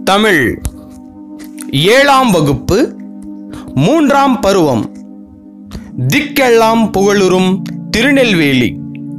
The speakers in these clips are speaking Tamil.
தமிழ் ஏழாம் வகுப்பு மூன்றாம் பருவம் திக்கெல்லாம் புகழுறும் திருநெல்வேலி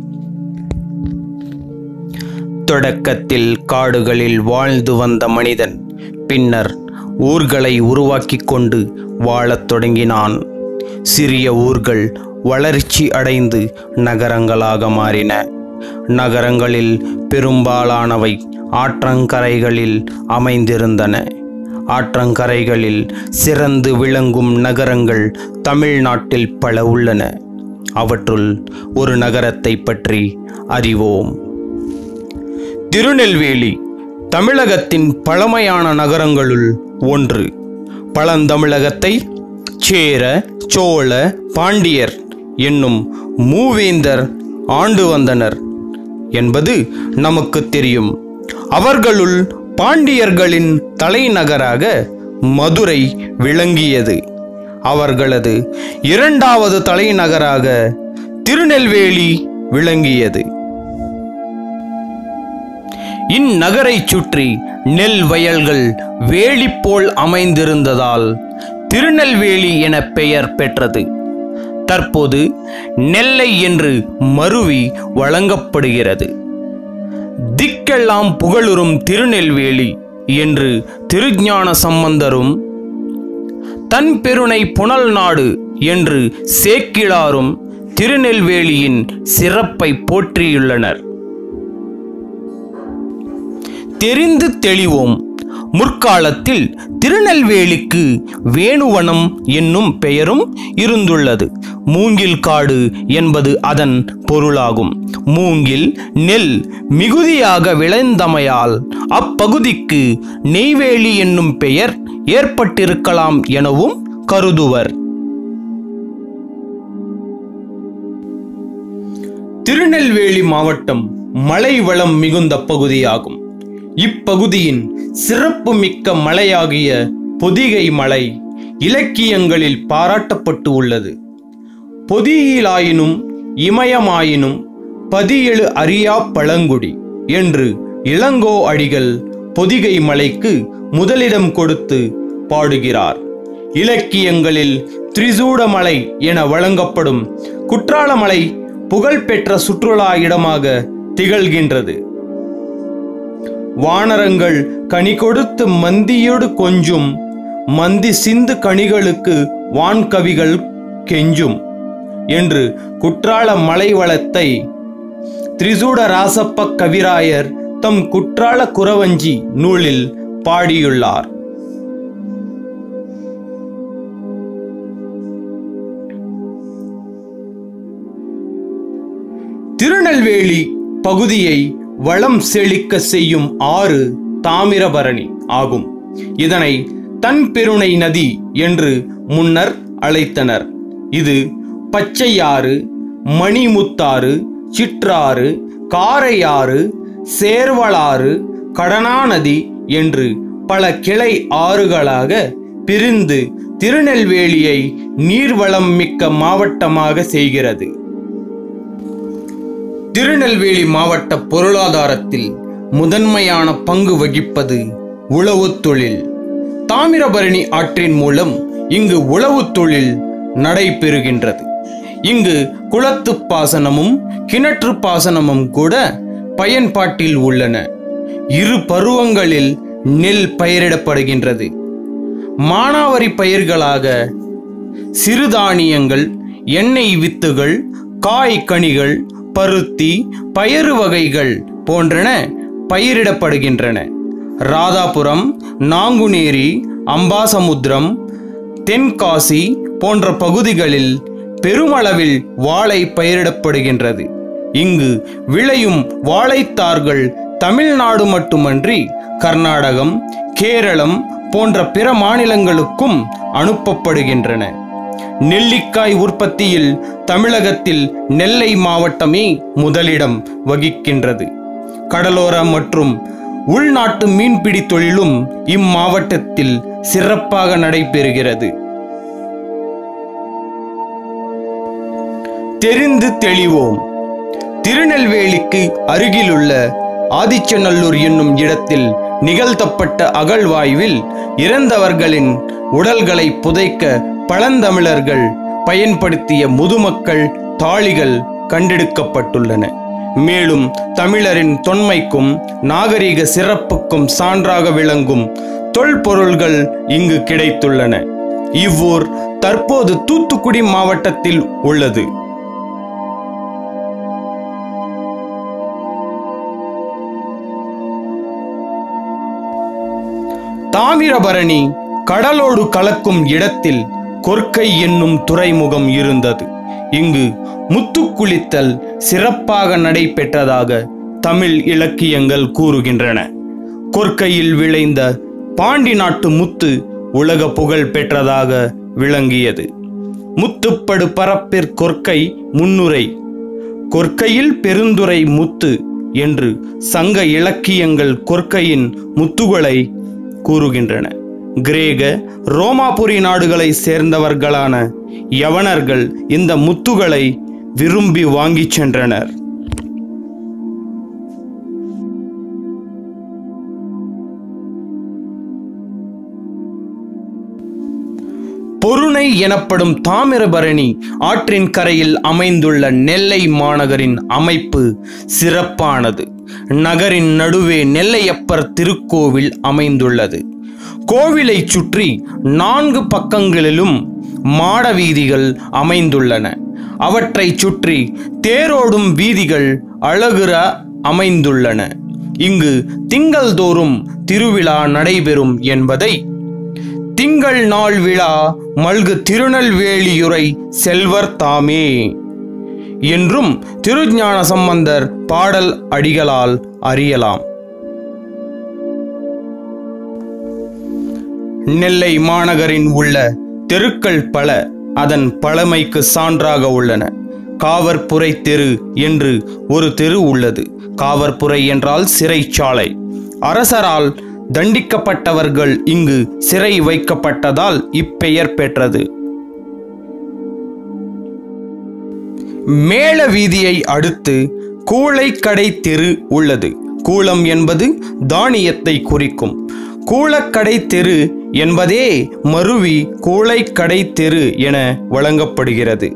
தொடக்கத்தில் காடுகளில் வாழ்ந்து வந்த மனிதன் பின்னர் ஊர்களை உருவாக்கிக் கொண்டு வாழத் தொடங்கினான் சிறிய ஊர்கள் வளர்ச்சி அடைந்து நகரங்களாக மாறின நகரங்களில் பெரும்பாலானவை ஆற்றங்கரைகளில் அமைந்திருந்தன ஆற்றங்கரைகளில் சிறந்து விளங்கும் நகரங்கள் தமிழ்நாட்டில் பல உள்ளன அவற்றுள் ஒரு நகரத்தை பற்றி அறிவோம் திருநெல்வேலி தமிழகத்தின் பழமையான நகரங்களுள் ஒன்று பழந்தமிழகத்தை சேர சோழ பாண்டியர் என்னும் மூவேந்தர் ஆண்டு வந்தனர் என்பது நமக்கு தெரியும் அவர்களுள் பாண்டியர்களின் தலைநகராக மதுரை விளங்கியது அவர்களது இரண்டாவது தலைநகராக திருநெல்வேலி விளங்கியது இந்நகரைச் சுற்றி நெல் வயல்கள் வேலி போல் அமைந்திருந்ததால் திருநெல்வேலி என பெயர் பெற்றது தற்போது நெல்லை என்று மருவி வழங்கப்படுகிறது திக்கெல்லாம் புகழுறும் திருநெல்வேலி என்று திருஞான சம்பந்தரும் தன் பெருனை புனல் நாடு என்று சேக்கிழாரும் திருநெல்வேலியின் சிறப்பை போற்றியுள்ளனர் தெரிந்து தெளிவோம் முற்காலத்தில் திருநெல்வேலிக்கு வேணுவனம் என்னும் பெயரும் இருந்துள்ளது மூங்கில் காடு என்பது அதன் பொருளாகும் மூங்கில் நெல் மிகுதியாக விளைந்தமையால் அப்பகுதிக்கு நெய்வேலி என்னும் பெயர் ஏற்பட்டிருக்கலாம் எனவும் கருதுவர் திருநெல்வேலி மாவட்டம் மலை வளம் மிகுந்த பகுதியாகும் இப்பகுதியின் சிறப்பு மிக்க மலையாகிய பொதிகை மலை இலக்கியங்களில் பாராட்டப்பட்டு உள்ளது பொதியிலாயினும் இமயமாயினும் பதியெழு அறியா பழங்குடி என்று இளங்கோ அடிகள் பொதிகை மலைக்கு முதலிடம் கொடுத்து பாடுகிறார் இலக்கியங்களில் திரிசூடமலை என வழங்கப்படும் குற்றாலமலை புகழ்பெற்ற சுற்றுலா இடமாக திகழ்கின்றது வானரங்கள் கனி கொடுத்து மந்தியோடு கொஞ்சும் மந்தி சிந்து கனிகளுக்கு வான்கவிகள் கெஞ்சும் என்று குற்றால மலைவளத்தை திரிசூட ராசப்ப கவிராயர் தம் குற்றால குறவஞ்சி நூலில் பாடியுள்ளார் திருநெல்வேலி பகுதியை வளம் செழிக்க செய்யும் ஆறு தாமிரபரணி ஆகும் இதனை தன் பெருணை நதி என்று முன்னர் அழைத்தனர் இது பச்சையாறு மணிமுத்தாறு சிற்றாறு காரையாறு சேர்வலாறு கடனாநதி என்று பல கிளை ஆறுகளாக பிரிந்து திருநெல்வேலியை நீர்வளம் மிக்க மாவட்டமாக செய்கிறது திருநெல்வேலி மாவட்ட பொருளாதாரத்தில் முதன்மையான பங்கு வகிப்பது உழவுத் தொழில் தாமிரபரணி ஆற்றின் மூலம் இங்கு உழவுத் தொழில் நடைபெறுகின்றது இங்கு குளத்து பாசனமும் கிணற்று பாசனமும் கூட பயன்பாட்டில் உள்ளன இரு பருவங்களில் நெல் பயிரிடப்படுகின்றது மானாவரி பயிர்களாக சிறுதானியங்கள் எண்ணெய் வித்துகள் காய் கனிகள் பருத்தி பயறு வகைகள் போன்றன பயிரிடப்படுகின்றன ராதாபுரம் நாங்குநேரி அம்பாசமுத்திரம் தென்காசி போன்ற பகுதிகளில் பெருமளவில் வாழை பயிரிடப்படுகின்றது இங்கு விளையும் வாழைத்தார்கள் தமிழ்நாடு மட்டுமன்றி கர்நாடகம் கேரளம் போன்ற பிற மாநிலங்களுக்கும் அனுப்பப்படுகின்றன நெல்லிக்காய் உற்பத்தியில் தமிழகத்தில் நெல்லை மாவட்டமே முதலிடம் வகிக்கின்றது கடலோர மற்றும் உள்நாட்டு மீன்பிடி தொழிலும் இம்மாவட்டத்தில் சிறப்பாக நடைபெறுகிறது தெரிந்து தெளிவோம் திருநெல்வேலிக்கு அருகிலுள்ள ஆதிச்சநல்லூர் என்னும் இடத்தில் நிகழ்த்தப்பட்ட அகழ்வாய்வில் இறந்தவர்களின் உடல்களை புதைக்க பழந்தமிழர்கள் பயன்படுத்திய முதுமக்கள் தாளிகள் கண்டெடுக்கப்பட்டுள்ளன மேலும் தமிழரின் தொன்மைக்கும் நாகரிக சிறப்புக்கும் சான்றாக விளங்கும் தொல்பொருள்கள் இங்கு கிடைத்துள்ளன இவ்வூர் தற்போது தூத்துக்குடி மாவட்டத்தில் உள்ளது தாமிரபரணி கடலோடு கலக்கும் இடத்தில் கொற்கை என்னும் துறைமுகம் இருந்தது இங்கு முத்துக்குளித்தல் சிறப்பாக நடைபெற்றதாக தமிழ் இலக்கியங்கள் கூறுகின்றன கொற்கையில் விளைந்த பாண்டி நாட்டு முத்து உலக புகழ் பெற்றதாக விளங்கியது முத்துப்படு பரப்பிற் கொற்கை முன்னுரை கொற்கையில் பெருந்துரை முத்து என்று சங்க இலக்கியங்கள் கொற்கையின் முத்துகளை கூறுகின்றன கிரேக ரோமாபுரி நாடுகளை சேர்ந்தவர்களான யவனர்கள் இந்த முத்துகளை விரும்பி வாங்கிச் சென்றனர் பொருணை எனப்படும் தாமிரபரணி ஆற்றின் கரையில் அமைந்துள்ள நெல்லை மாநகரின் அமைப்பு சிறப்பானது நகரின் நடுவே நெல்லையப்பர் திருக்கோவில் அமைந்துள்ளது கோவிலை சுற்றி நான்கு பக்கங்களிலும் மாட வீதிகள் அமைந்துள்ளன அவற்றைச் சுற்றி தேரோடும் வீதிகள் அழகுற அமைந்துள்ளன இங்கு திங்கள்தோறும் திருவிழா நடைபெறும் என்பதை திங்கள் நாள் விழா மல்கு திருநெல்வேலியுரை செல்வர் தாமே என்றும் திருஞான சம்பந்தர் பாடல் அடிகளால் அறியலாம் நெல்லை மாநகரின் உள்ள தெருக்கள் பல அதன் பழமைக்கு சான்றாக உள்ளன காவற்புரை தெரு என்று ஒரு தெரு உள்ளது காவற்புரை என்றால் சிறைச்சாலை அரசரால் தண்டிக்கப்பட்டவர்கள் இங்கு சிறை வைக்கப்பட்டதால் இப்பெயர் பெற்றது மேல வீதியை அடுத்து கூளைக்கடை தெரு உள்ளது கூளம் என்பது தானியத்தை குறிக்கும் கூளக்கடை தெரு என்பதே மருவி கூளைக்கடை தெரு என வழங்கப்படுகிறது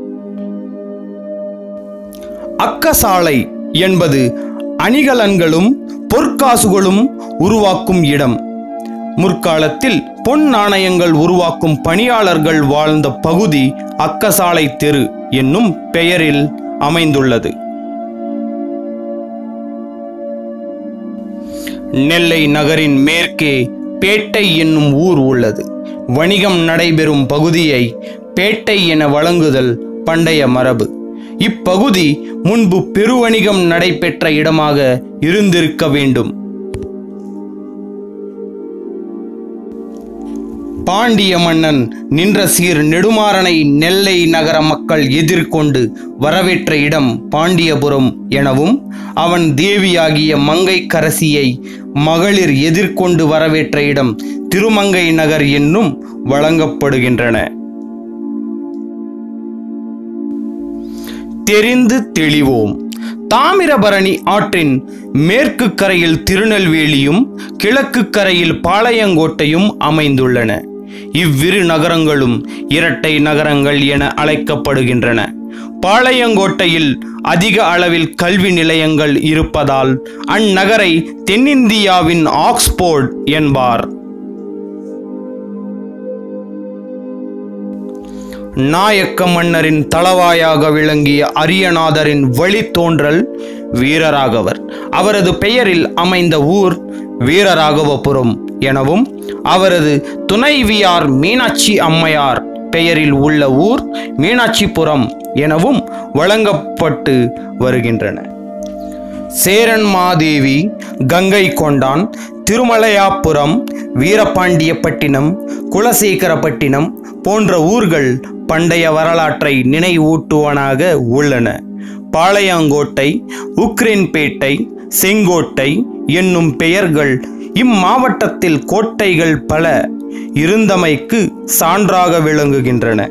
அக்கசாலை என்பது அணிகலன்களும் பொற்காசுகளும் உருவாக்கும் இடம் முற்காலத்தில் பொன் நாணயங்கள் உருவாக்கும் பணியாளர்கள் வாழ்ந்த பகுதி அக்கசாலை தெரு என்னும் பெயரில் அமைந்துள்ளது நெல்லை நகரின் மேற்கே பேட்டை என்னும் ஊர் உள்ளது வணிகம் நடைபெறும் பகுதியை பேட்டை என வழங்குதல் பண்டைய மரபு இப்பகுதி முன்பு பெருவணிகம் நடைபெற்ற இடமாக இருந்திருக்க வேண்டும் பாண்டிய மன்னன் நின்ற சீர் நெடுமாறனை நெல்லை நகர மக்கள் எதிர்கொண்டு வரவேற்ற இடம் பாண்டியபுரம் எனவும் அவன் தேவியாகிய மங்கைக்கரசியை மகளிர் எதிர்கொண்டு வரவேற்ற இடம் திருமங்கை நகர் என்னும் வழங்கப்படுகின்றன தெரிந்து தெளிவோம் தாமிரபரணி ஆற்றின் மேற்கு கரையில் திருநெல்வேலியும் கிழக்கு கரையில் பாளையங்கோட்டையும் அமைந்துள்ளன இவ்விரு நகரங்களும் இரட்டை நகரங்கள் என அழைக்கப்படுகின்றன பாளையங்கோட்டையில் அதிக அளவில் கல்வி நிலையங்கள் இருப்பதால் அந்நகரை தென்னிந்தியாவின் ஆக்ஸ்போர்ட் என்பார் நாயக்க மன்னரின் தளவாயாக விளங்கிய அரியநாதரின் வழித்தோன்றல் வீரராகவர் அவரது பெயரில் அமைந்த ஊர் வீரராகவபுரம் எனவும் அவரது துணைவியார் மீனாட்சி அம்மையார் பெயரில் உள்ள ஊர் மீனாட்சிபுரம் எனவும் வழங்கப்பட்டு வருகின்றன சேரன் மாதேவி கங்கை கொண்டான் திருமலையாப்புரம் வீரபாண்டியப்பட்டினம் குலசேகரப்பட்டினம் போன்ற ஊர்கள் பண்டைய வரலாற்றை நினைவூட்டுவனாக உள்ளன பாளையங்கோட்டை உக்ரைன்பேட்டை செங்கோட்டை என்னும் பெயர்கள் இம்மாவட்டத்தில் கோட்டைகள் பல இருந்தமைக்கு சான்றாக விளங்குகின்றன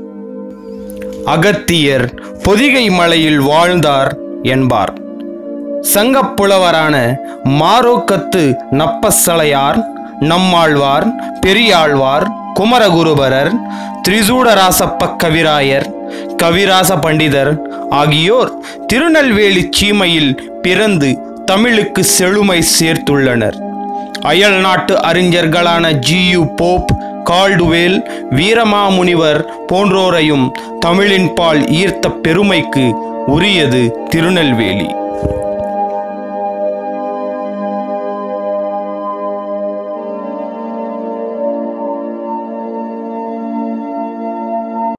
அகத்தியர் பொதிகை மலையில் வாழ்ந்தார் என்பார் சங்கப்புலவரான மாரோக்கத்து நப்பசலையார் நம்மாழ்வார் பெரியாழ்வார் குமரகுருபரர் திரிசூடராசப்ப கவிராயர் கவிராச பண்டிதர் ஆகியோர் திருநெல்வேலி சீமையில் பிறந்து தமிழுக்கு செழுமை சேர்த்துள்ளனர் அயல் நாட்டு அறிஞர்களான ஜியு போப் கால்டுவேல் வீரமாமுனிவர் போன்றோரையும் தமிழின் பால் ஈர்த்த பெருமைக்கு உரியது திருநெல்வேலி